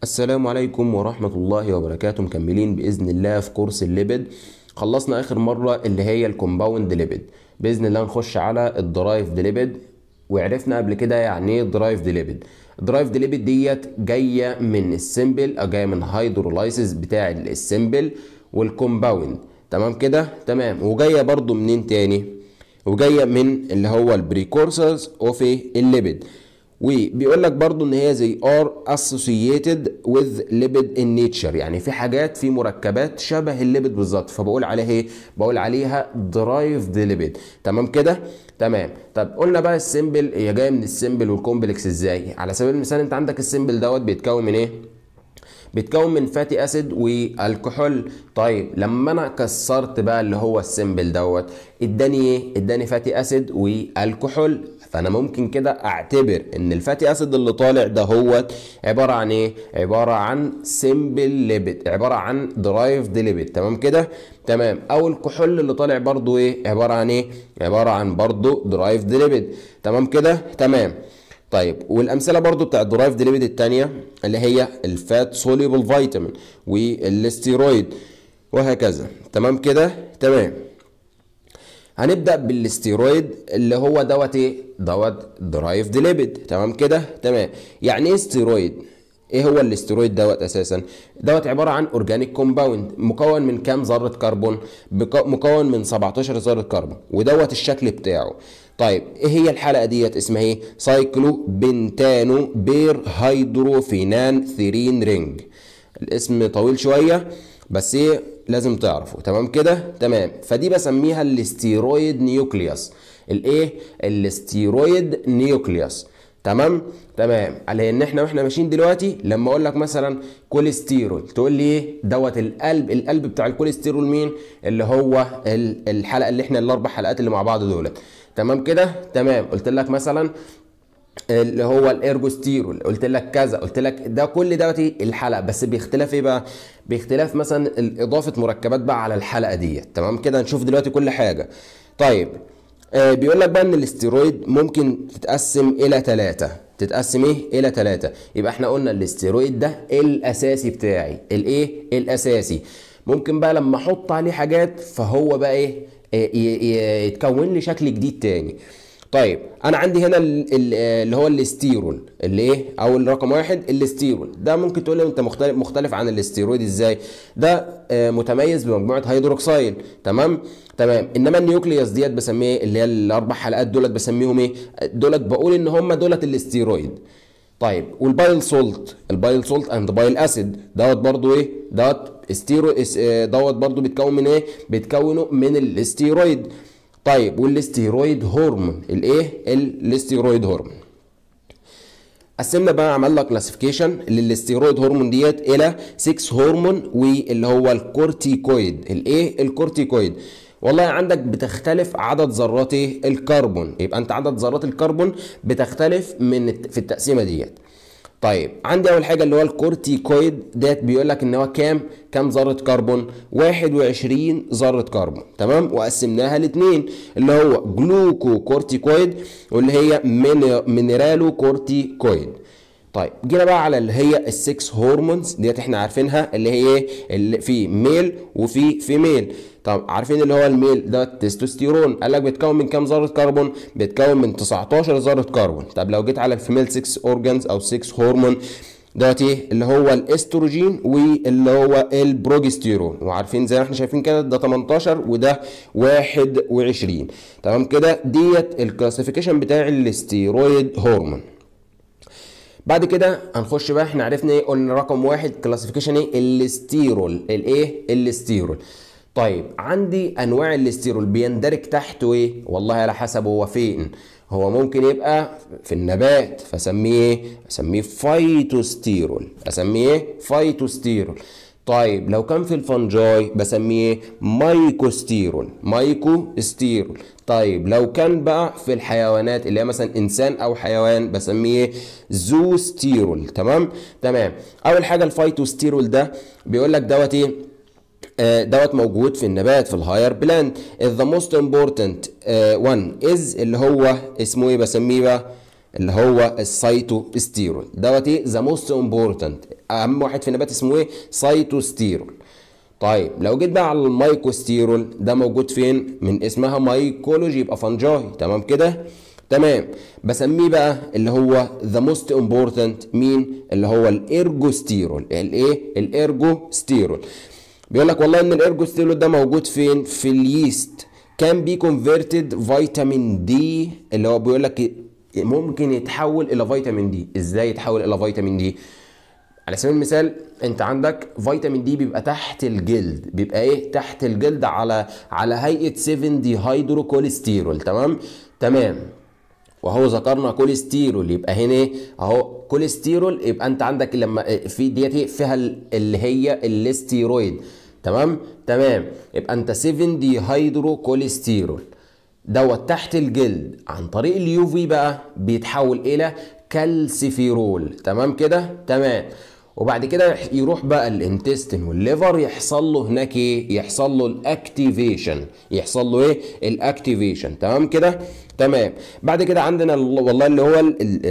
السلام عليكم ورحمة الله وبركاته مكملين بإذن الله في كورس الليبيد خلصنا آخر مرة اللي هي الكومباوند ليبيد بإذن الله نخش على الدرايف ليبيد وعرفنا قبل كده يعني ايه درايف ليبيد الدرايف ليبيد ديت جاية من السيمبل أو جاية من هيدرولايسيس بتاع السيمبل والكومباوند تمام كده تمام وجاية برضو منين تاني وجاية من اللي هو البريكورسرز اوف الليبيد وبيقول لك برضو ان هي زي ار associated with lipid in nature يعني في حاجات في مركبات شبه الليبيد بالظبط فبقول عليها ايه بقول عليها derived lipid تمام كده تمام طب قلنا بقى السيمبل هي جايه من السيمبل والكومبلكس ازاي على سبيل المثال انت عندك السيمبل دوت بيتكون من ايه بيتكون من فاتي اسيد والكحول طيب لما انا كسرت بقى اللي هو السيمبل دوت اداني ايه اداني فاتي اسيد والكحول فانا ممكن كده اعتبر ان الفاتي اسيد اللي طالع ده هو عباره عن ايه عباره عن سيمبل ليبيد عباره عن درايفد ليبيد تمام كده تمام او الكحول اللي طالع برضو ايه عباره عن ايه عباره عن برضو درايفد ليبيد تمام كده تمام طيب والامثله برضو بتاع الدرايفد ليبيد الثانيه اللي هي الفات سوليبل فيتامين والاستيرويد وهكذا تمام كده تمام هنبدا بالاستيرويد اللي هو دوت ايه دوت درايفد ليبيد تمام كده تمام يعني ايه استيرويد ايه هو الاستيرويد دوت اساسا دوت عباره عن اورجانيك كومباوند مكون من كام ذره كربون مكون من 17 ذره كربون ودوت الشكل بتاعه طيب ايه هي الحلقه ديت اسمها ايه سايكلو بنتانو بير هيدروفينان ثيرين رينج الاسم طويل شويه بس ايه لازم تعرفه تمام كده تمام فدي بسميها الاستيرويد نيوكليوس الايه الاستيرويد نيوكليوس تمام تمام على ان احنا واحنا ماشيين دلوقتي لما اقول لك مثلا كوليسترول تقول لي ايه دوت القلب القلب بتاع الكوليسترول مين اللي هو الحلقه اللي احنا الاربع حلقات اللي مع بعض دولت تمام كده تمام قلت لك مثلا اللي هو الارجوستيرول قلت لك كذا قلت لك ده كل دوت الحلقه بس باختلاف ايه بقى باختلاف مثلا اضافه مركبات بقى على الحلقه ديت تمام كده هنشوف دلوقتي كل حاجه طيب آه بيقول لك بقى ان الاستيرويد ممكن تتقسم الى ثلاثه تتقسم ايه الى ثلاثه يبقى احنا قلنا الاستيرويد ده الاساسي بتاعي الايه الاساسي ممكن بقى لما احط عليه حاجات فهو بقى ايه يتكون لي شكل جديد تاني طيب انا عندي هنا اللي هو الاستيرول اللي ايه او الرقم واحد الاستيرول ده ممكن تقول لي انت مختلف مختلف عن الاستيرويد ازاي ده متميز بمجموعه هيدروكسيل تمام تمام انما النيوكليوس ديت بسميه اللي هي الاربع حلقات دولت بسميهم ايه دولت بقول ان هم دولت الاستيرويد طيب والبايل سولت البايل سولت اند بايل اسيد دوت برضو ايه دوت استيرو دوت برضو بيتكون من ايه بيتكونوا من الاستيرويد طيب والاستيرويد هرمون الايه الاستيرويد هرمون قسمنا بقى عملنا كلاسيفيكيشن للاستيرويد هرمون ديت الى 6 هرمون واللي هو الكورتيكويد الايه الكورتيكويد والله عندك بتختلف عدد ذرات الكربون يبقى انت عدد ذرات الكربون بتختلف من في التقسيمه ديت طيب عندي اول حاجه اللي هو الكورتيكويد ديت بيقول لك ان هو كام كام ذره كربون 21 ذره كربون تمام وقسمناها لاثنين اللي هو جلوكو كورتيكويد واللي هي مينرالو كورتيكويد طيب جينا بقى على اللي هي السكس هرمونز ديت احنا عارفينها اللي هي ايه اللي في ميل وفي فيميل طب عارفين اللي هو الميل ده التستوستيرون قال لك بيتكون من كام ذره كربون بيتكون من 19 ذره كربون طب لو جيت على الفيميل 6 اورجانز او 6 هرمون دوت ايه اللي هو الاستروجين واللي هو البروجستيرون وعارفين زي ما احنا شايفين كده ده 18 وده 21 تمام كده ديت الكلاسيفيكيشن بتاع الاستيرويد هرمون بعد كده هنخش بقى احنا عرفنا ايه قلنا رقم واحد كلاسيفيكيشن ايه الاستيرول الايه الاستيرول طيب عندي انواع الاستيرول بيندرج تحته ايه والله على حسب هو فين هو ممكن يبقى في النبات فاسميه ايه اسميه فايتوستيرول اسميه ايه فايتوستيرول طيب لو كان في الفنجاي بسميه مايكوستيرول مايكوستيرول طيب لو كان بقى في الحيوانات اللي هي مثلا انسان او حيوان بسميه زوستيرول تمام تمام اول حاجه الفايتوستيرول ده بيقول لك دوت ايه دوت موجود في النبات في الهاير بلاند the most important uh, one is اللي هو اسمه ايه بسميه بقى اللي هو السايتوستيرول دوت ايه ذا موست امبورتنت اهم واحد في النبات اسمه ايه سايتوستيرول طيب لو جيت بقى على المايكوستيرول ده موجود فين من اسمها مايكولوجي يبقى فنجاي تمام كده تمام بسميه بقى اللي هو ذا موست امبورتنت مين اللي هو الارجوستيرول الايه الارجوستيرول بيقول لك والله ان الارجوستيرول ده موجود فين في اليست كان بي كونفرتد فيتامين دي اللي هو بيقول لك ممكن يتحول الى فيتامين دي ازاي يتحول الى فيتامين دي على سبيل المثال انت عندك فيتامين دي بيبقى تحت الجلد بيبقى ايه تحت الجلد على على هيئه 7 دي هيدروكوليستيرول تمام تمام وهو ذكرنا كوليسترول يبقى هنا ايه اهو كوليسترول يبقى انت عندك لما في ديت فيها اللي هي الاستيرويد تمام تمام يبقى انت 7 دي هيدرو كوليسترول دوت تحت الجلد عن طريق اليو في بقى بيتحول الى كالسيفيرول تمام كده تمام وبعد كده يروح بقى الانتستين والليفر يحصل له هناك ايه يحصل له الاكتيفيشن يحصل له ايه الاكتيفيشن تمام كده تمام بعد كده عندنا والله اللي هو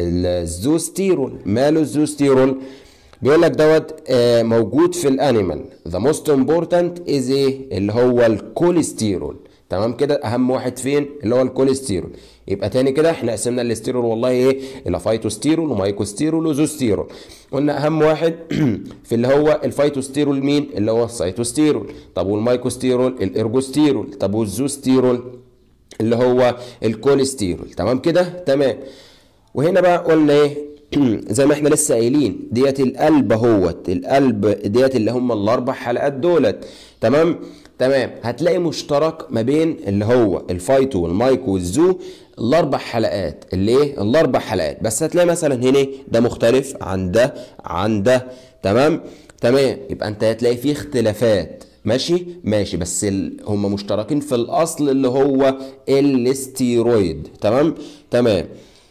الزوستيرول ماله الزوستيرول بيقول لك دوت آه موجود في الانيمال ذا موست امبورتنت از ايه اللي هو الكوليسترول تمام كده اهم واحد فين اللي هو الكوليسترول يبقى تاني كده احنا قسمنا الاستيرول والله ايه الى فايتوستيرول ومايكوستيرول وزوستيرول قلنا اهم واحد في اللي هو الفايتوستيرول مين اللي هو السيتوستيرول طب والمايكوستيرول الارجوستيرول طب والزوستيرول اللي هو الكوليسترول تمام كده تمام وهنا بقى قلنا ايه زي ما احنا لسه قايلين ديت القلب اهوت القلب ديت اللي هم الاربع حلقات دولت تمام تمام هتلاقي مشترك ما بين اللي هو الفايتو والمايكو والزو الاربع حلقات اللي ايه الاربع حلقات بس هتلاقي مثلا هنا ده مختلف عن ده عن ده تمام تمام يبقى انت هتلاقي فيه اختلافات ماشي ماشي بس ال... هم مشتركين في الاصل اللي هو الاستيرويد تمام تمام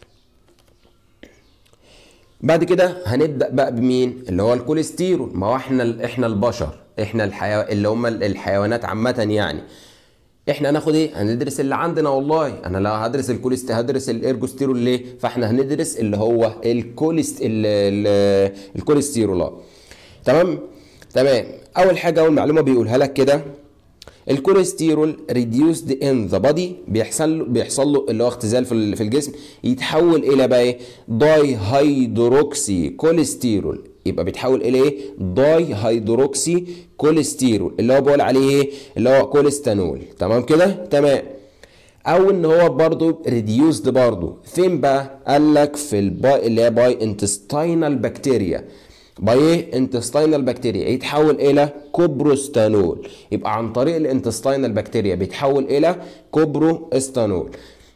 بعد كده هنبدا بقى بمين اللي هو الكوليسترول ما هو احنا احنا البشر احنا الحيو... اللي هم الحيوانات عامه يعني احنا هناخد ايه هندرس اللي عندنا والله انا لو هدرس الكوليست هدرس الارجوستيرول ليه فاحنا هندرس اللي هو الكوليست ال... ال... الكوليسترول تمام تمام اول حاجه اول معلومه بيقولها لك كده الكوليسترول ريديوسد ان ذا بادي بيحصل بيحصل له اللي هو اختزال في الجسم يتحول الى بقى ايه داي هيدروكسي كوليسترول يبقى بيتحول الى ايه داي هيدروكسي كوليسترول اللي هو بقول عليه ايه اللي هو كوليستانول تمام كده تمام او ان هو برضو ريديوسد برضو فين بقى قال لك في الباي اللي هي باي انتستينال بكتيريا باي ايه انتستينال بكتيريا يتحول الى كوبروستانول يبقى عن طريق الانتستينال بكتيريا بيتحول الى كوبروستانول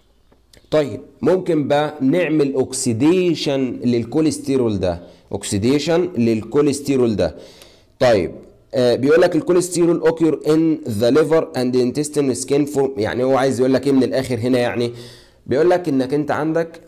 طيب ممكن بقى نعمل اوكسيديشن للكوليسترول ده اوكسيديشن للكوليسترول ده طيب آه بيقول لك الكوليسترول اوكيور ان ذا ليفر اند انتستين سكين فورم يعني هو عايز يقول لك ايه من الاخر هنا يعني بيقول لك انك انت عندك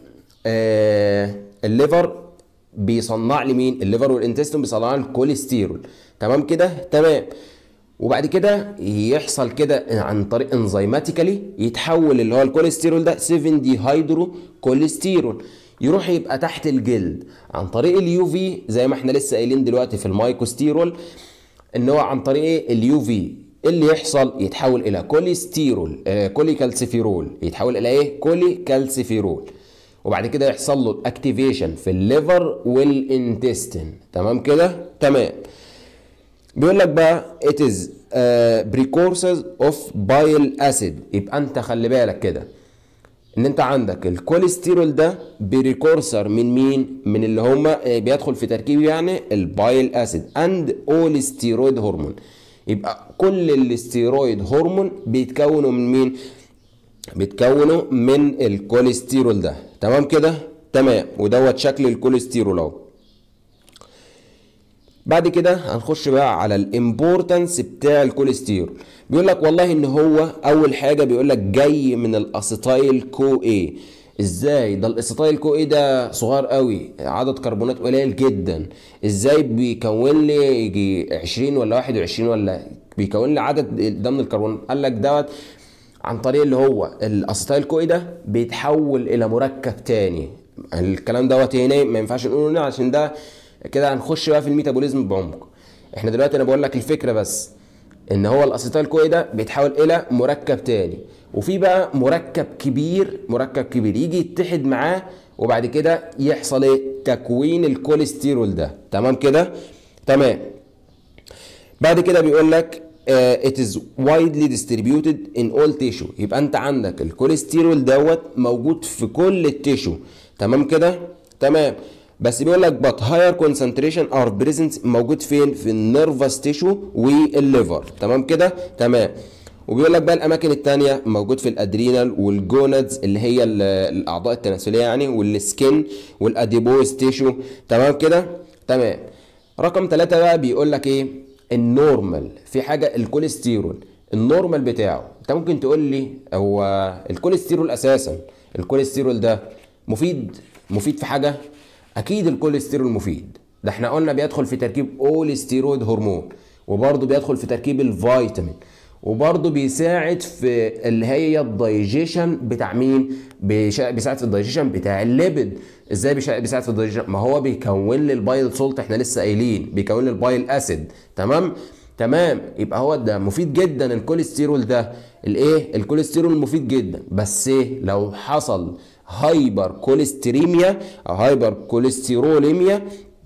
آه الليفر بيصنع لي مين الليفر والانتستين بيصنع لي الكوليسترول تمام كده تمام وبعد كده يحصل كده عن طريق انزيماتيكالي يتحول اللي هو الكوليسترول ده 7 دي هيدرو كوليسترول يروح يبقى تحت الجلد عن طريق اليو في زي ما احنا لسه قايلين دلوقتي في المايكوستيرول ان هو عن طريق ايه اليو في اللي يحصل يتحول الى كوليستيرول آه كولي كالسيفيرول يتحول الى ايه كولي كالسيفيرول وبعد كده يحصل له اكتيفيشن في الليفر والانتستين تمام كده تمام بيقول لك بقى it is uh, precursors of bile acid يبقى انت خلي بالك كده ان انت عندك الكوليسترول ده بريكورسر من مين من اللي هما بيدخل في تركيب يعني البايل اسيد اند اول ستيرويد هرمون يبقى كل الاستيرويد هرمون بيتكونوا من مين بيتكونوا من الكوليسترول ده تمام كده تمام ودوت شكل الكوليسترول اهو بعد كده هنخش بقى على الامبورتنس بتاع الكوليسترول بيقول لك والله ان هو اول حاجه بيقول لك جاي من الاسيتايل كو اي ازاي ده الاسيتايل كو اي ده صغير قوي عدد كربونات قليل جدا ازاي بيكون لي يجي 20 ولا 21 ولا بيكون لي عدد ده من الكربونات قال لك دوت عن طريق اللي هو الاسيتايل كو اي ده بيتحول الى مركب تاني الكلام دوت هنا ما ينفعش نقوله هنا عشان ده كده هنخش بقى في الميتابوليزم بعمق احنا دلوقتي انا بقول لك الفكره بس ان هو الاسيتايل كوي ده بيتحول الى مركب تاني وفي بقى مركب كبير مركب كبير يجي يتحد معاه وبعد كده يحصل ايه تكوين الكوليسترول ده تمام كده تمام بعد كده بيقول لك uh, it is widely distributed in all tissue يبقى انت عندك الكوليسترول دوت موجود في كل التيشو تمام كده تمام بس بيقول لك but higher concentration are present موجود فين في النيرفس تيشو والليفر تمام كده تمام وبيقول لك بقى الاماكن الثانيه موجود في الادرينال والجونادز اللي هي الاعضاء التناسليه يعني والسكين والاديبوز تيشو تمام كده تمام رقم ثلاثة بقى بيقول لك ايه النورمال في حاجه الكوليسترول النورمال بتاعه انت ممكن تقول لي هو الكوليسترول اساسا الكوليسترول ده مفيد مفيد في حاجه اكيد الكوليسترول مفيد ده احنا قلنا بيدخل في تركيب اول ستيرويد هرمون وبرضه بيدخل في تركيب الفيتامين وبرضه بيساعد في اللي هي الدايجيشن بتاع مين بيساعد في الدايجيشن بتاع الليبيد ازاي بيساعد في الدايجيشن ما هو بيكون لي البايل سولت احنا لسه قايلين بيكون لي البايل اسيد تمام تمام يبقى هو ده مفيد جدا الكوليسترول ده الايه الكوليسترول مفيد جدا بس ايه لو حصل هايبر كوليستريميا او هايبر كوليستروليميا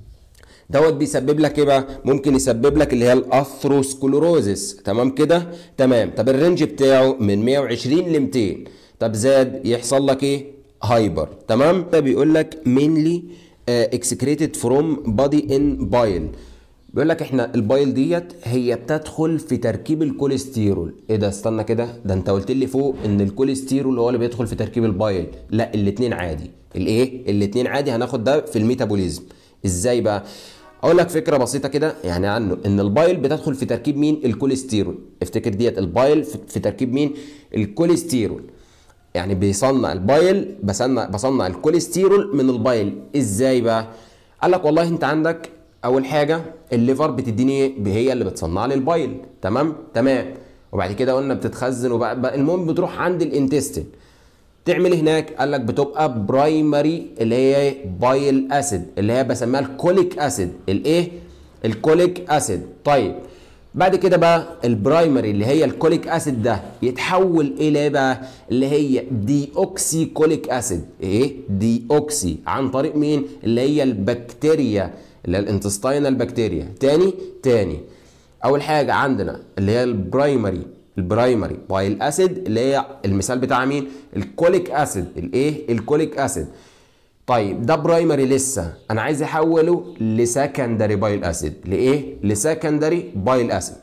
دوت بيسبب لك ايه بقى ممكن يسبب لك اللي هي الاثروسكلوروزس تمام كده تمام طب الرينج بتاعه من 120 ل 200 طب زاد يحصل لك ايه هايبر تمام ده بيقول لك mainly uh, excreted from body in bile بيقول لك احنا البايل ديت هي بتدخل في تركيب الكوليسترول ايه ده استنى كده ده انت قلت لي فوق ان الكوليسترول هو اللي بيدخل في تركيب البايل لا الاثنين عادي الايه الاثنين عادي هناخد ده في الميتابوليزم ازاي بقى اقول لك فكره بسيطه كده يعني عنه ان البايل بتدخل في تركيب مين الكوليسترول افتكر ديت البايل في تركيب مين الكوليسترول يعني بيصنع البايل بصنع بصنع الكوليسترول من البايل ازاي بقى قال لك والله انت عندك اول حاجه الليفر بتديني هي اللي بتصنع لي البايل تمام تمام وبعد كده قلنا بتتخزن وبقى المهم بتروح عند الانتستين تعمل هناك قال لك بتبقى برايمري اللي هي بايل اسيد اللي هي بسميها الكوليك اسيد الايه الكوليك اسيد طيب بعد كده بقى البرايمري اللي هي الكوليك اسيد ده يتحول الى بقى اللي هي دي اوكسي كوليك اسيد ايه دي اوكسي عن طريق مين اللي هي البكتيريا اللي هي الانتستاينال بكتيريا تاني تاني اول حاجه عندنا اللي هي البرايمري البرايمري بايل اسيد اللي هي المثال بتاع مين الكوليك اسيد الايه الكوليك اسيد طيب ده برايمري لسه انا عايز احوله لسكندري بايل اسيد لايه لسكندري بايل اسيد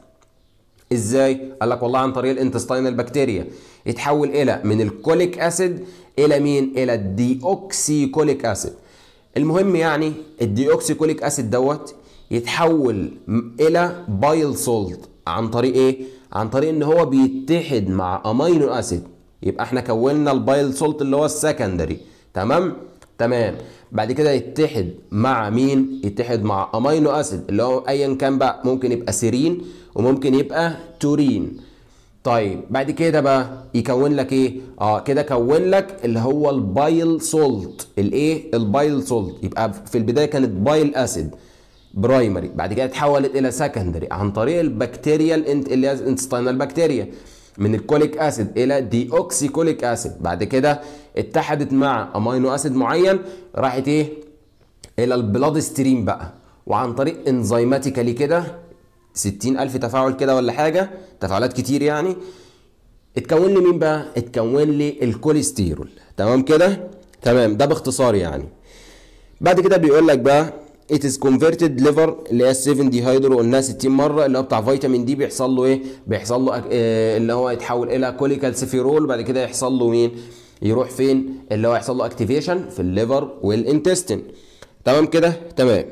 ازاي قال لك والله عن طريق الانتستاينال بكتيريا يتحول الى من الكوليك اسيد الى مين الى الديوكسي كوليك اسيد المهم يعني الديوكسي كوليك اسيد دوت يتحول الى بايل سولت عن طريق ايه عن طريق ان هو بيتحد مع امينو اسيد يبقى احنا كونا البايل سولت اللي هو السكندري تمام تمام بعد كده يتحد مع مين يتحد مع امينو اسيد اللي هو ايا كان بقى ممكن يبقى سيرين وممكن يبقى تورين طيب بعد كده بقى يكون لك ايه اه كده كون لك اللي هو البايل سولت الايه البايل سولت يبقى في البدايه كانت بايل اسيد برايمري بعد كده اتحولت الى سكندري عن طريق البكتيريا اللي هي الانتستينال بكتيريا من الكوليك اسيد الى دي اوكسي كوليك اسيد بعد كده اتحدت مع امينو اسيد معين راحت ايه الى البلاد ستريم بقى وعن طريق انزيماتيكالي كده 60000 تفاعل كده ولا حاجه تفاعلات كتير يعني اتكون لي مين بقى اتكون لي الكوليسترول تمام كده تمام ده باختصار يعني بعد كده بيقول لك بقى it is converted liver اللي هي 7 دي هيدرو قلناها 60 مره اللي هو بتاع فيتامين دي بيحصل له ايه بيحصل له آه اللي هو يتحول الى كوليكالسيفيرول بعد كده يحصل له مين يروح فين اللي هو يحصل له اكتيفيشن في الليفر والانتستين تمام كده تمام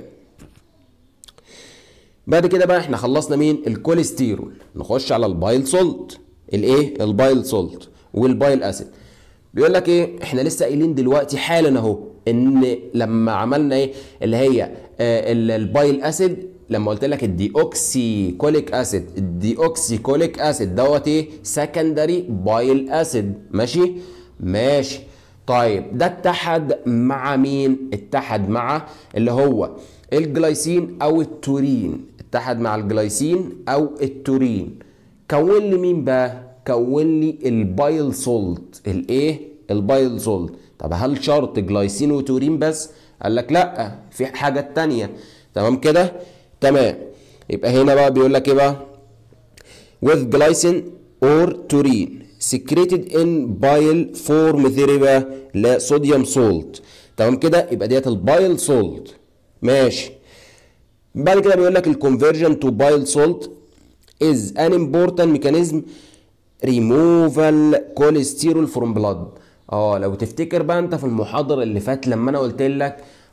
بعد كده بقى احنا خلصنا مين الكوليسترول نخش على البايل سولت الايه البايل سولت والبايل اسيد بيقول لك ايه احنا لسه قايلين دلوقتي حالا اهو ان لما عملنا ايه اللي هي آه البايل اسيد لما قلت لك الديوكسي كوليك اسيد الديوكسي كوليك اسيد دوت ايه سكندري بايل اسيد ماشي ماشي طيب ده اتحد مع مين اتحد مع اللي هو الجلايسين او التورين اتحد مع الجلايسين او التورين كون لي مين بقى كون لي البايل سولت الايه البايل سولت طب هل شرط جلايسين وتورين بس قال لك لا في حاجه تانية تمام كده تمام يبقى هنا بقى بيقول لك ايه بقى with glycine or taurine secreted in bile form ذربة لا صوديوم سولت تمام كده يبقى ديت البايل سولت ماشي بعد كده بيقول لك الكونفرجن تو بايل سولت is an important mechanism removal cholesterol from blood اه لو تفتكر بقى انت في المحاضره اللي فات لما انا قلت لك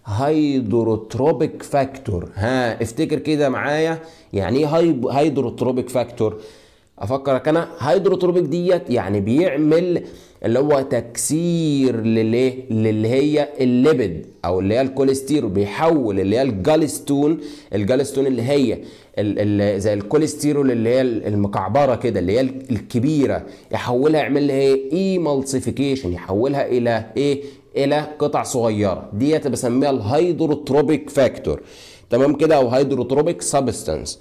هيدروتروبيك فاكتور ها افتكر كده معايا يعني ايه هيدروتروبيك فاكتور افكرك انا هيدروتروبيك ديت يعني بيعمل اللي هو تكسير للايه للي هي الليبيد او اللي هي الكوليسترول بيحول اللي هي الجالستون الجالستون اللي هي ال ال زي الكوليسترول اللي هي المكعبره كده اللي هي الكبيره يحولها يعمل لها ايه ايمالسيفيكيشن يحولها الى ايه الى قطع صغيره ديت بسميها الهيدروتروبيك فاكتور تمام كده او هيدروتروبيك سبستانس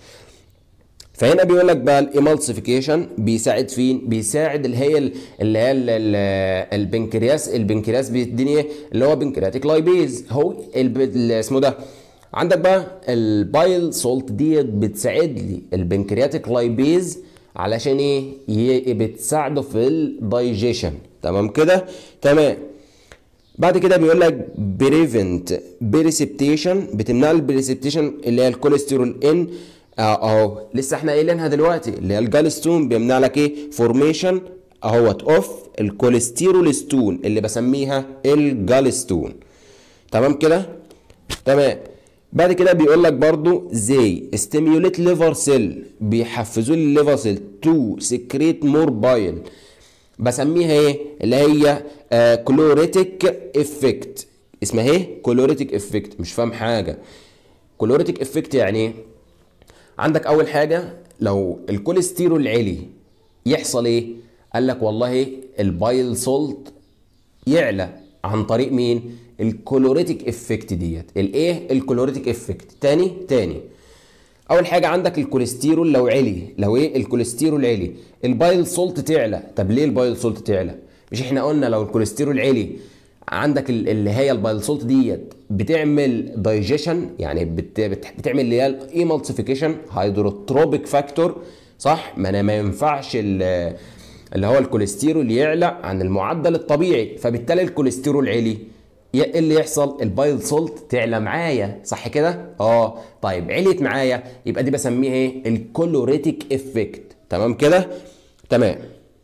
فهنا بيقول لك بقى الايمالسيفيكيشن بيساعد فين؟ بيساعد اللي هي اللي هي البنكرياس البنكرياس بيديني ايه؟ اللي هو بنكرياتيك لايبيز هو اسمه ده عندك بقى البايل سولت ديت بتساعد لي البنكرياتيك لايبيز علشان ايه؟ بتساعده في الدايجيشن تمام كده؟ تمام بعد كده بيقول لك بريفنت بريسبتيشن بتمنع البريسبتيشن اللي هي الكوليسترول ان اهو لسه احنا قايلينها دلوقتي اللي هي الجالستون بيمنع لك ايه فورميشن اهوت اوف الكوليسترول ستون اللي بسميها الجالستون تمام كده تمام بعد كده بيقول لك برضو زي ستيميوليت ليفر سيل بيحفزوا لي الليفر سيل تو سكريت مور بايل بسميها ايه اللي هي آه كلوريتيك افكت اسمها ايه كلوريتيك افكت مش فاهم حاجه كلوريتيك افكت يعني ايه عندك اول حاجه لو الكوليسترول عالي يحصل ايه قال لك والله البايل سولت يعلى عن طريق مين الكلوريتيك افكت ديت الايه الكلوريتيك افكت تاني تاني اول حاجه عندك الكوليسترول لو علي لو ايه الكوليسترول علي البايل سولت تعلى طب ليه البايل سولت تعلى مش احنا قلنا لو الكوليسترول علي عندك اللي هي البايل سولت ديت بتعمل دايجيشن يعني بت بت بتعمل اللي هي الايمالسيفيكيشن هيدروتروبيك فاكتور صح ما انا ما ينفعش اللي هو الكوليسترول يعلى عن المعدل الطبيعي فبالتالي الكوليسترول عالي ايه اللي يحصل البايل سولت تعلى معايا صح كده اه طيب عليت معايا يبقى دي بسميها ايه الكولوريتيك افكت تمام كده تمام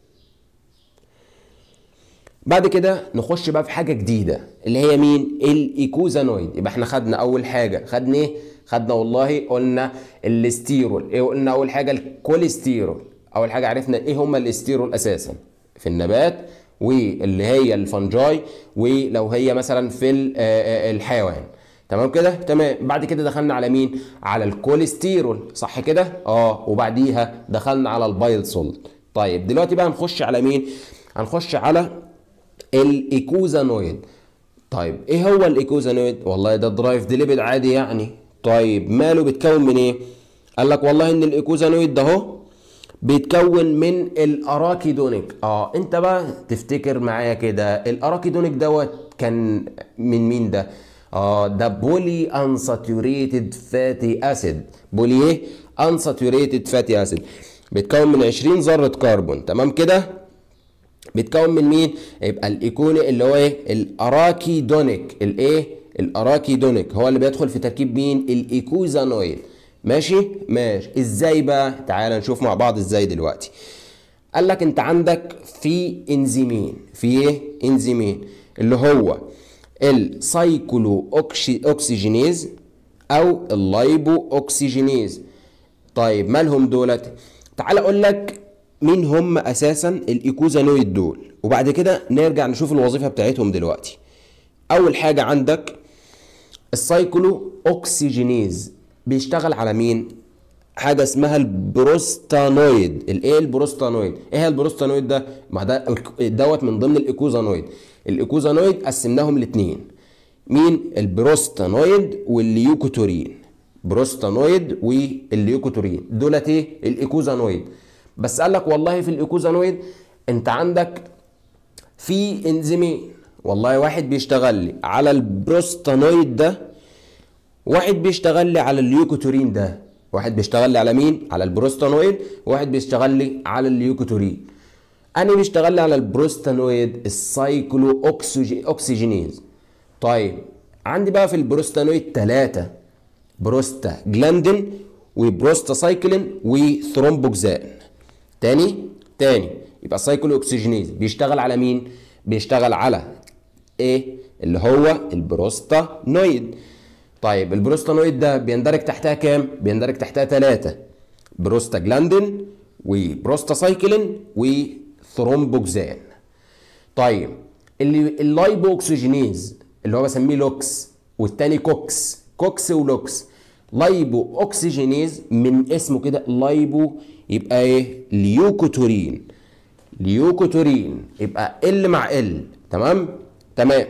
بعد كده نخش بقى في حاجه جديده اللي هي مين الايكوزانويد يبقى احنا خدنا اول حاجه خدنا ايه خدنا والله قلنا الاستيرول ايه قلنا اول حاجه الكوليسترول اول حاجه عرفنا ايه هما الاستيرول اساسا في النبات واللي هي الفنجاي ولو هي مثلا في الحيوان تمام كده تمام بعد كده دخلنا على مين على الكوليسترول صح كده اه وبعديها دخلنا على البايل سولت طيب دلوقتي بقى هنخش على مين هنخش على الايكوزانويد طيب ايه هو الايكوزانويد والله ده درايف ديليبيد عادي يعني طيب ماله بيتكون من ايه قال لك والله ان الايكوزانويد ده اهو بيتكون من الاراكيدونيك اه انت بقى تفتكر معايا كده الاراكيدونيك دوت كان من مين ده اه ده بولي انساتوريتد فاتي اسيد بولي ايه انساتوريتد فاتي اسيد بيتكون من 20 ذره كربون تمام كده بيتكون من مين يبقى الايكوني اللي هو ايه الاراكيدونيك الايه الاراكيدونيك هو اللي بيدخل في تركيب مين الايكوزانويد ماشي ماشي ازاي بقى تعال نشوف مع بعض ازاي دلوقتي قال لك انت عندك في انزيمين في ايه انزيمين اللي هو السايكلو اوكسجينيز او اللايبو اوكسجينيز طيب مالهم دولت تعال اقول لك مين هم اساسا الايكوزانويد دول وبعد كده نرجع نشوف الوظيفه بتاعتهم دلوقتي اول حاجه عندك السايكلو اوكسجينيز بيشتغل على مين حاجه اسمها البروستانويد الايه البروستانويد ايه هي البروستانويد ده ما ده دوت من ضمن الايكوزانويد الايكوزانويد قسمناهم لاثنين مين البروستانويد والليوكوتورين بروستانويد والليوكوتورين دولت ايه الايكوزانويد بس قال لك والله في الايكوزانويد انت عندك في انزيمين والله واحد بيشتغل لي على البروستانويد ده واحد بيشتغل لي على الليوكوتورين ده واحد بيشتغل لي على مين على البروستانويد واحد بيشتغل لي على الليوكوتورين انا بيشتغل لي على البروستانويد السايكلو أوكسجي اوكسجينيز طيب عندي بقى في البروستانويد ثلاثة بروستا جلاندين وبروستا سايكلين وثرومبوكسان تاني تاني يبقى السايكلو اوكسجينيز بيشتغل على مين بيشتغل على ايه اللي هو البروستانويد طيب البروستانويد ده بيندرج تحتها كام بيندرج تحتها ثلاثة بروستا جلاندين وبروستا سايكلين وثرومبوكسان طيب اللي اللايبو اوكسجينيز اللي هو بسميه لوكس والتاني كوكس كوكس ولوكس لايبو اوكسجينيز من اسمه كده لايبو يبقى ايه ليوكوتورين ليوكوتورين يبقى ال مع ال تمام تمام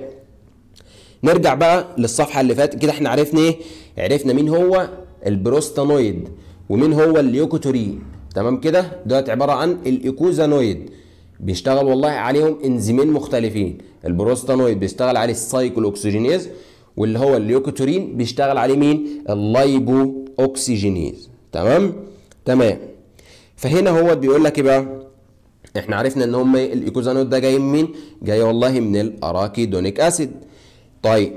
نرجع بقى للصفحه اللي فاتت كده احنا عرفنا ايه عرفنا مين هو البروستانويد ومين هو الليوكوتورين تمام كده دوت عباره عن الايكوزانويد بيشتغل والله عليهم انزيمين مختلفين البروستانويد بيشتغل عليه السايكل اوكسجينيز واللي هو الليوكوتورين بيشتغل عليه مين اللايبو اوكسجينيز تمام تمام فهنا هو بيقول لك ايه بقى احنا عرفنا ان هم الايكوزانويد ده جاي من مين جاي والله من الاراكيدونيك اسيد طيب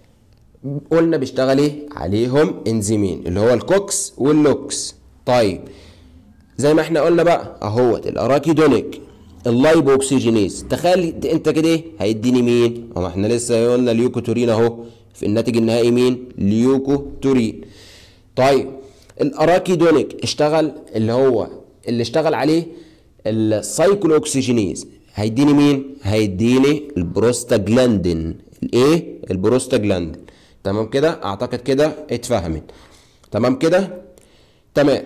قلنا بيشتغل ايه عليهم انزيمين اللي هو الكوكس واللوكس طيب زي ما احنا قلنا بقى اهوت الاراكيدونيك اللايبو اوكسجينيز تخيل انت كده ايه هيديني مين اهو احنا لسه قلنا ليوكوتورين اهو في الناتج النهائي مين ليوكوتورين طيب الاراكيدونيك اشتغل اللي هو اللي اشتغل عليه السايكلو اوكسجينيز هيديني مين هيديني البروستاجلاندين الايه البروستاجلاندين تمام كده اعتقد كده اتفهمت تمام كده تمام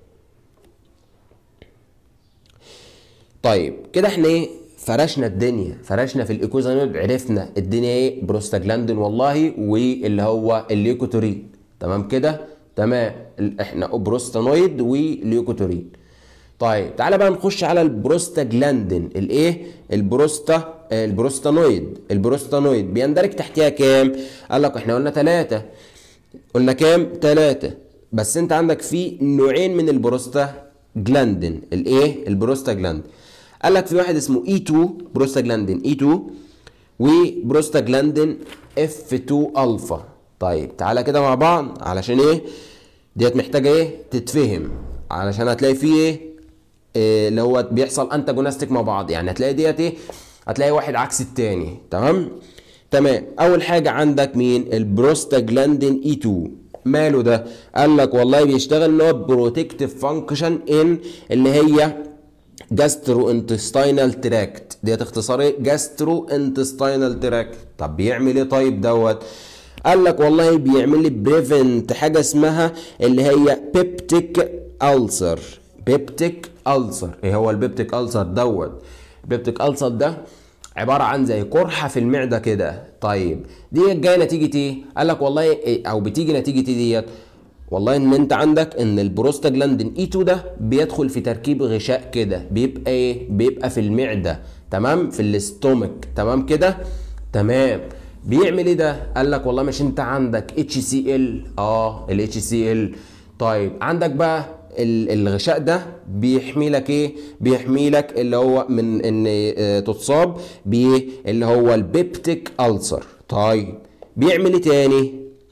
طيب كده احنا ايه فرشنا الدنيا فرشنا في الايكوزانويد عرفنا الدنيا ايه بروستاجلاندين والله واللي هو الليوكوتورين تمام كده تمام احنا بروستانويد وليوكوتورين طيب تعالى بقى نخش على البروستاجلاندين الايه البروستا البروستانويد البروستانويد بيندرج تحتها كام قال لك احنا قلنا ثلاثة قلنا كام ثلاثة بس انت عندك في نوعين من البروستا جلاندين الايه البروستاجلاندين قال لك في واحد اسمه اي 2 بروستاجلاندين اي 2 وبروستاجلاندين اف 2 الفا طيب تعالى كده مع بعض علشان ايه ديت محتاجه ايه تتفهم علشان هتلاقي فيه ايه إيه اللي هو بيحصل انتاجونستيك مع بعض يعني هتلاقي ديت ايه هتلاقي واحد عكس التاني تمام تمام اول حاجه عندك مين البروستاجلاندين اي 2 ماله ده قال لك والله بيشتغل ان هو بروتكتيف فانكشن ان اللي هي جاسترو انتستينال تراكت ديت اختصار ايه جاسترو انتستينال تراكت طب بيعمل ايه طيب دوت قال لك والله بيعمل لي بريفنت حاجه اسمها اللي هي بيبتيك ألسر بيبتيك ألسر ايه هو البيبتيك ألسر دوت البيبتيك ألسر ده عباره عن زي قرحه في المعده كده طيب دي جايه نتيجه ايه قال لك والله إيه او بتيجي نتيجه ايه ديت والله ان انت عندك ان البروستاجلاندين اي 2 ده بيدخل في تركيب غشاء كده بيبقى ايه بيبقى في المعده تمام في الاستومك تمام كده تمام بيعمل ايه ده قال لك والله مش انت عندك اتش سي ال اه الاتش سي ال طيب عندك بقى الغشاء ده بيحمي لك ايه بيحمي لك اللي هو من ان اه تتصاب بايه اللي هو البيبتيك ألسر طيب بيعمل ايه تاني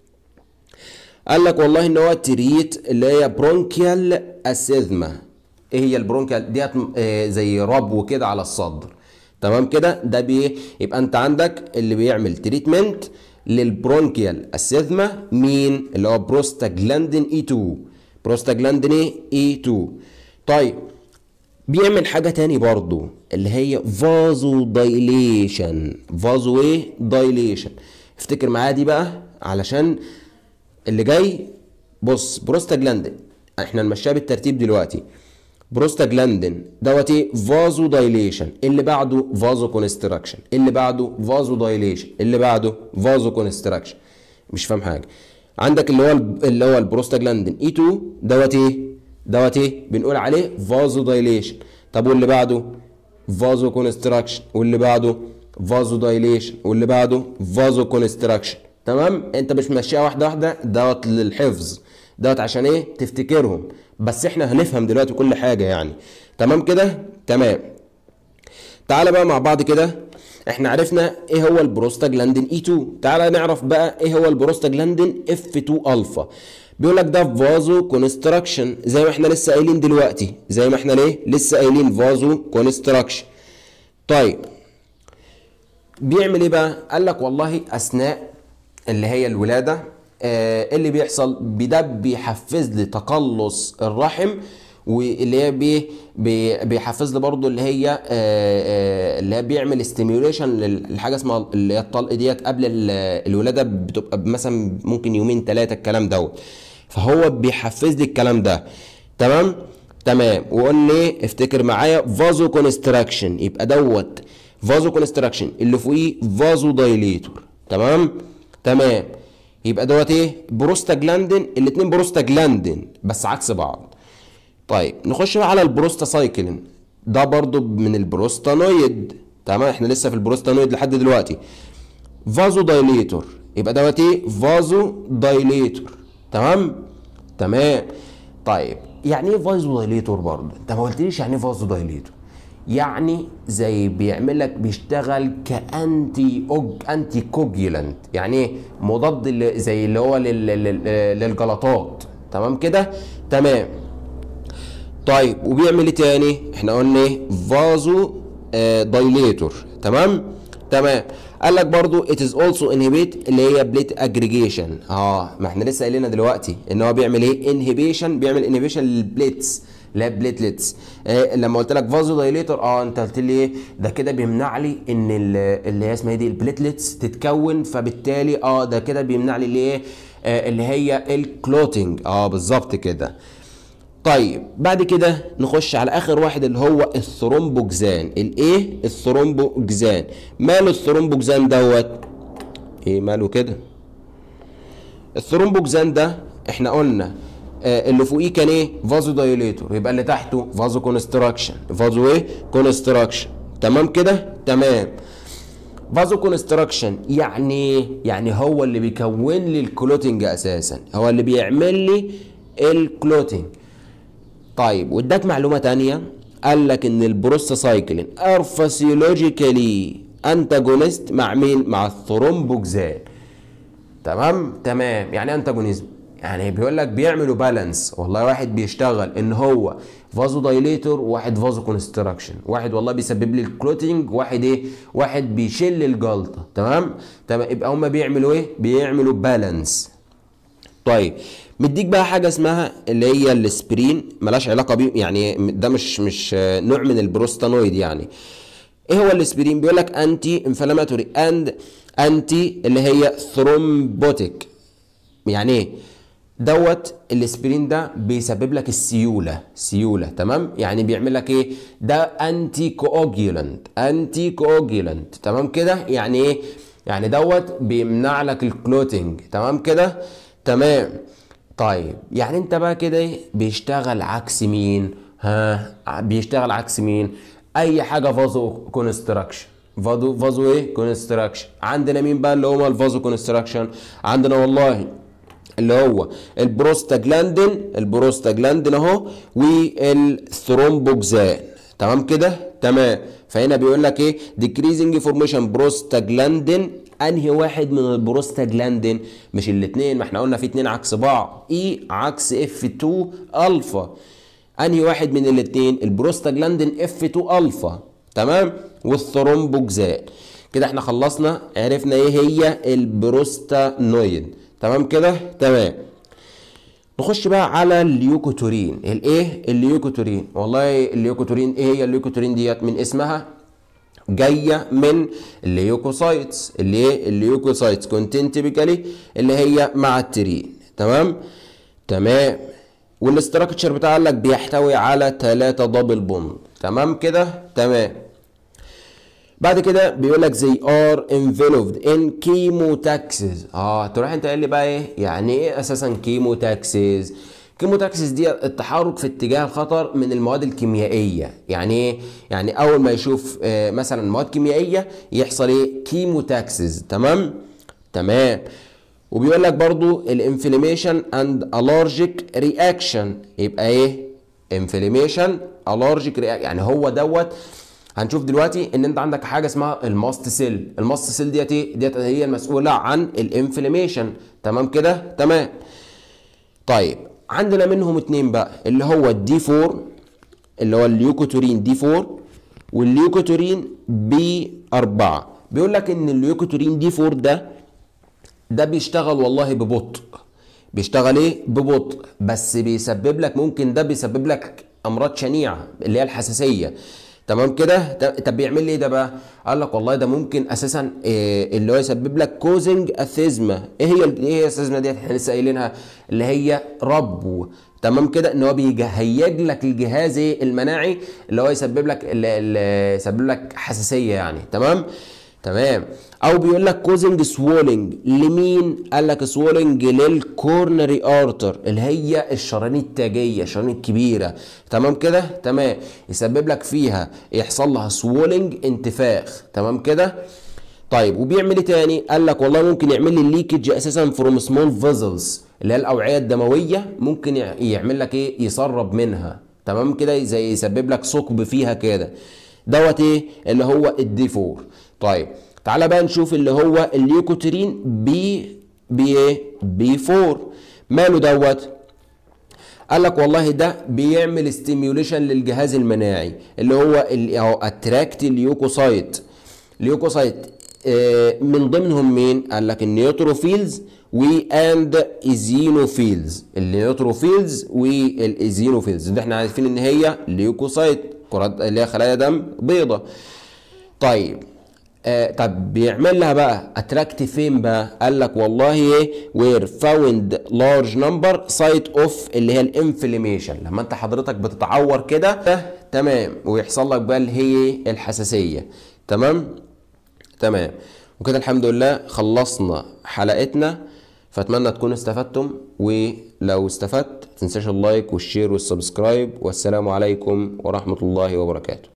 قال لك والله ان هو تريت اللي هي برونكيال اسيزما ايه هي البرونكيال ديت اه زي ربو كده على الصدر تمام كده ده بيه يبقى انت عندك اللي بيعمل تريتمنت للبرونكيال اسيزما مين اللي هو بروستاجلاندين اي 2 بروستاجلاندين ايه اي 2 طيب بيعمل حاجه تاني برضو اللي هي فازو دايليشن فازو ايه دايليشن افتكر معايا دي بقى علشان اللي جاي بص بروستاجلاندين احنا نمشيها بالترتيب دلوقتي بروستاجلاندين دوت ايه فازو دايليشن اللي بعده فازو كونستراكشن اللي بعده فازو دايليشن اللي بعده فازو كونستراكشن مش فاهم حاجه عندك اللي هو اللي هو البروستاجلاندين اي 2 دوت ايه دوت ايه بنقول عليه فازو دايليشن طب واللي بعده فازو كونستراكشن واللي بعده فازو دايليشن واللي بعده فازو كونستراكشن تمام انت مش ماشيها واحده واحده دوت للحفظ دوت عشان ايه تفتكرهم بس احنا هنفهم دلوقتي كل حاجه يعني تمام كده تمام تعالى بقى مع بعض كده احنا عرفنا ايه هو البروستاجلاندين اي 2 تعالى نعرف بقى ايه هو البروستاجلاندين اف 2 الفا بيقول لك ده فازو كونستراكشن زي ما احنا لسه قايلين دلوقتي زي ما احنا ليه لسه قايلين فازو كونستراكشن طيب بيعمل ايه بقى قال لك والله اثناء اللي هي الولاده آه اللي بيحصل ده بيحفز لي تقلص الرحم واللي هي بي بي بيحفز لي برضو اللي هي آه آه اللي هي بيعمل ستيميوليشن لحاجه اسمها اللي هي الطلق ديت قبل الولاده بتبقى مثلا ممكن يومين ثلاثه الكلام دوت فهو بيحفز لي الكلام ده تمام تمام وقلنا ايه افتكر معايا فازو كونستراكشن يبقى دوت فازو كونستراكشن اللي فوقيه فازو دايليتور تمام تمام يبقى دوت ايه بروستاجلاندين الاثنين بروستاجلاندين بس عكس بعض طيب نخش بقى على البروستاسايكلين ده برضو من البروستانويد تمام احنا لسه في البروستانويد لحد دلوقتي فازو دايليتور يبقى دوت ايه فازو دايليتور تمام تمام طيب يعني ايه فازو دايليتور برضه انت ما قلتليش يعني ايه فازو دايليتور يعني زي بيعمل لك بيشتغل كانتي اوج انتي كوجيلانت يعني ايه مضاد اللي زي اللي هو لل... لل... للجلطات تمام كده تمام طيب وبيعمل ايه تاني احنا قلنا ايه فازو آه دايليتور تمام تمام قال لك برضو it is also inhibit اللي هي بليت اجريجيشن اه ما احنا لسه قايلين دلوقتي ان هو بيعمل ايه انهبيشن بيعمل انهبيشن للبليتس اللي هي بليتلتس آه لما قلت لك فازو دايليتور اه انت قلت لي ايه ده كده بيمنع لي ان اللي هي اسمها دي البليتلتس تتكون فبالتالي اه ده كده بيمنع لي اللي ايه آه اللي هي الكلوتنج اه بالظبط كده طيب بعد كده نخش على اخر واحد اللي هو الثرومبوكسان الايه الثرومبوكسان ماله الثرومبوكسان دوت ايه ماله كده الثرومبوكسان ده احنا قلنا آه اللي فوقيه كان ايه فازو دايليتور يبقى اللي تحته فازو كونستراكشن فازو ايه كونستراكشن تمام كده تمام فازو كونستراكشن يعني يعني هو اللي بيكون لي الكلوتنج اساسا هو اللي بيعمل لي الكلوتنج طيب واداك معلومه تانية قال لك ان البروستاسايكلين ار فاسيولوجيكالي انتاجونست مع مين مع الثرومبوكسان تمام تمام يعني انتاجونيزم يعني بيقول لك بيعملوا بالانس والله واحد بيشتغل ان هو فازو دايليتور وواحد فازو كونستراكشن واحد والله بيسبب لي الكلوتنج واحد ايه واحد بيشل الجلطه تمام تمام يبقى هما بيعملوا ايه بيعملوا بالانس طيب مديك بقى حاجه اسمها اللي هي السبرين ملهاش علاقه بيه يعني ده مش مش نوع من البروستانويد يعني ايه هو الاسبرين بيقول لك انتي انفلاماتوري اند انتي اللي هي ثرومبوتيك يعني ايه دوت الاسبرين ده بيسبب لك السيوله سيوله تمام يعني بيعمل لك ايه ده انتي كوجيلانت انتي كوجيلانت تمام كده يعني ايه يعني دوت بيمنع لك الكلوتنج تمام كده تمام طيب يعني انت بقى كده ايه بيشتغل عكس مين ها بيشتغل عكس مين اي حاجه فازو كونستراكشن فازو فازو ايه كونستراكشن عندنا مين بقى اللي هو الفازو كونستراكشن عندنا والله اللي هو البروستاجلاندين البروستاجلاندين اهو والثرومبوكسان تمام كده تمام فهنا بيقول لك ايه decreasing formation بروستاجلاندين انهي واحد من البروستاجلاندين مش الاثنين ما احنا قلنا في اتنين عكس بعض اي عكس اف 2 الفا انهي واحد من الاثنين البروستاجلاندين اف 2 الفا تمام والثرومبوكسان كده احنا خلصنا عرفنا ايه هي البروستانويد تمام كده تمام نخش بقى على الليوكوتورين الايه الليوكوتورين والله الليوكوتورين ايه هي الليوكوتورين ديت من اسمها جايه من الليوكوسايتس اللي ايه الليوكوسايتس كونتين تيبيكالي اللي هي مع الترين تمام تمام والاستراكشر بتاعه قال لك بيحتوي على 3 دبل بوند تمام كده تمام بعد كده بيقول لك they are enveloped in chemotaxis اه تروح انت قايل لي بقى ايه يعني ايه اساسا chemotaxis كيموتاكسيس دي التحرك في اتجاه الخطر من المواد الكيميائيه يعني ايه يعني اول ما يشوف آه مثلا مواد كيميائيه يحصل ايه كيموتاكسيس تمام تمام وبيقول لك برضو الانفلاميشن اند الارجيك رياكشن يبقى ايه انفلاميشن الارجيك رياكشن يعني هو دوت هنشوف دلوقتي ان انت عندك حاجه اسمها الماست سيل الماست سيل ديت ايه ديت هي المسؤوله عن الانفلاميشن تمام كده تمام طيب عندنا منهم اتنين بقى اللي هو الدي 4 اللي هو الليوكوتورين دي 4 والليوكوتورين بي 4 بيقول لك ان الليوكوتورين دي 4 ده ده بيشتغل والله ببطء بيشتغل ايه ببطء بس بيسبب لك ممكن ده بيسبب لك امراض شنيعه اللي هي الحساسيه تمام كده طب بيعمل لي ايه ده بقى قال لك والله ده ممكن اساسا إيه اللي هو يسبب لك كوزنج اثيزما ايه هي ايه هي الاثيزما ديت احنا لسه قايلينها اللي هي ربو تمام كده ان هو بيهيج لك الجهاز المناعي اللي هو يسبب لك اللي يسبب لك حساسيه يعني تمام تمام او بيقول لك كوزنج سوولنج لمين قال لك سوولنج للكورنري ارتر اللي هي الشرايين التاجيه الشرايين الكبيره تمام كده تمام يسبب لك فيها يحصل لها سوولنج انتفاخ تمام كده طيب وبيعمل ايه تاني قال لك والله ممكن يعمل لي ليكج اساسا فروم سمول فيزلز اللي هي الاوعيه الدمويه ممكن يعمل لك ايه يسرب منها تمام كده زي يسبب لك ثقب فيها كده دوت ايه اللي هو الدي 4 طيب تعالى بقى نشوف اللي هو الليوكوترين بي بي ايه بي 4 ماله دوت قال لك والله ده بيعمل ستيميوليشن للجهاز المناعي اللي هو اهو اتراكت اليوكوسايت ليوكوسايت آه من ضمنهم مين قال لك النيوتروفيلز واند ايزينوفيلز النيوتروفيلز والايزينوفيلز ده احنا عارفين ان هي ليوكوسايت كرات اللي هي خلايا دم بيضة طيب آه طب بيعمل لها بقى اتراكت فين بقى قال لك والله ايه وير فاوند لارج نمبر سايت اوف اللي هي الانفلاميشن لما انت حضرتك بتتعور كده تمام ويحصل لك بقى اللي هي الحساسيه تمام تمام وكده الحمد لله خلصنا حلقتنا فاتمنى تكونوا استفدتم ولو استفدت متنساش اللايك والشير والسبسكرايب والسلام عليكم ورحمه الله وبركاته